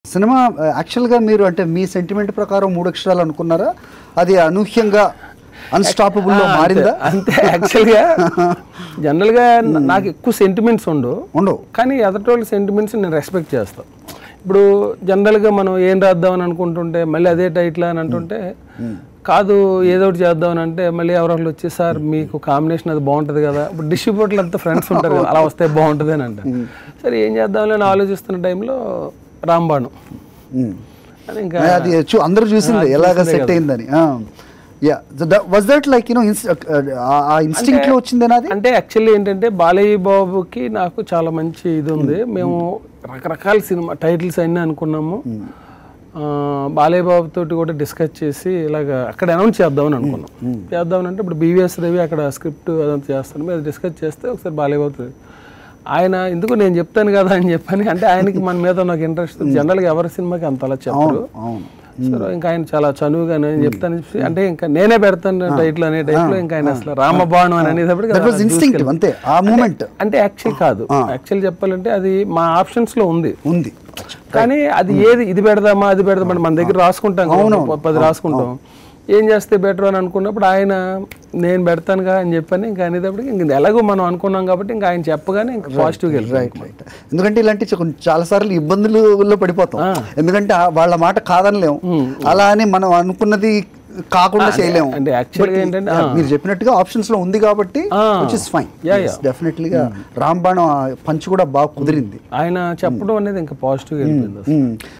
Cinema యాక్చువల్గా మీరు అంటే మీ సెంటిమెంట్ ప్రకారం మూడు అక్షరాలు అనుకున్నారా అది అనూహ్యంగా అన్స్టాపబుల్లో ఆ, మారిందా అంతే అంతే యాక్చువల్గా జనరల్గా నాకు ఎక్కువ సెంటిమెంట్స్ ఉండవు ఉండవు కానీ ఎదటోళ్ళ సెంటిమెంట్స్ నేను రెస్పెక్ట్ చేస్తాను ఇప్పుడు జనరల్గా మనం ఏం రాద్దామని అనుకుంటుంటే మళ్ళీ అదే టైటిల్ అని అంటుంటే కాదు ఏదో ఒకటి చేద్దామని అంటే మళ్ళీ ఎవరొకరు వచ్చి సార్ మీకు కాంబినేషన్ అది బాగుంటుంది కదా ఇప్పుడు డిస్ట్రిబ్యూటర్లు అంతా ఫ్రెండ్స్ ఉంటారు కదా అలా వస్తే బాగుంటుంది అని అంటారు సరే ఏం చేద్దామని అని ఆలోచిస్తున్న టైంలో రాంబాణం మ్మ్. అని ఇంకా అది చూ- అందరూ చూసింది ఎలాగ సెట్ అయిందని yeah was that like you know ah instinct లో వచ్చిందేనా అది అంటే యాక్చువల్లీ ఏంటంటే బాలయ్య బాబుకి నాకు చాలా మంచి ఇది ఉంది మేము రకరకాల సినిమా టైటిల్స్ అన్నీ అనుకున్నాము ఆ, బాలయ్య బాబు తోటి కూడా డిస్కస్ చేసి ఇలాగ అక్కడ అనౌన్స్ చేద్దామని అనుకున్నాం చేద్దామని అంటే ఇప్పుడు బీవీఎస్ రవి అక్కడ స్క్రిప్ట్ అదంతా చేస్తాను మేము డిస్కస్ చేస్తే ఒకసారి బాలయ్య బాబుతో ఆయన ఎందుకు నేను చెప్తాను కదా అని చెప్పని అంటే ఆయనకి మన మీద నాకు ఇంట్రెస్ట్ జనరల్గా ఎవరి సినిమాకి అంతలా చెప్పరు అవును సో ఇంకా ఆయన చాలా చనువుగా నేను చెప్తాను చెప్పి అంటే ఇంకా నేనే పెడతాను టైటిల్ అనే టైప్లో ఇంకా ఆయన అసలు రామబాణం అని అనేటప్పటికి దట్ వాజ్ ఇన్స్టింక్ట్ అంతే ఆ మూమెంట్ అంటే యాక్చువల్ కాదు యాక్చువల్ చెప్పాలంటే అది మా ఆప్షన్స్ లో ఉంది ఉంది కానీ అది ఏది ఇది పెడదామా అది పెడదామా అంటే మన దగ్గర రాసుకుంటాం కదా, ప- పది రాసుకుంటాం ఏం చేస్తే బెటర్ అని అనుకున్నప్పుడు ఆయన నేను పెడతానుగా అని చెప్పని ఇంకా అనేటప్పటికి ఇంక ఎలాగో మనం అనుకున్నాం కాబట్టి ఇంకా ఆయన చెప్పగానే ఇంకా పాజిటివ్గా వెళ్ళిపోయి రైట్ రైట్ ఎందుకంటే ఇలాంటి చాలా సార్లు ఇబ్బందులలో పడిపోతాం ఎందుకంటే ఆ వాళ్ళ మాట కాదనలేము అలా అని మనం అనుకున్నది కాకుండా చేయలేము అంటే యాక్చువల్గా ఏంటంటే Yeah, మీరు చెప్పినట్టుగా ఆప్షన్స్ లో ఉంది కాబట్టి విచ్ ఇస్ ఫైన్ డెఫినెట్లీగా రాంబాణం పంచ్ కూడా బాగా కుదిరింది ఆయన చెప్పడం అనేది ఇంకా పాజిటివ్గా వెళ్ళిపోయింది అసలు. మ్మ్.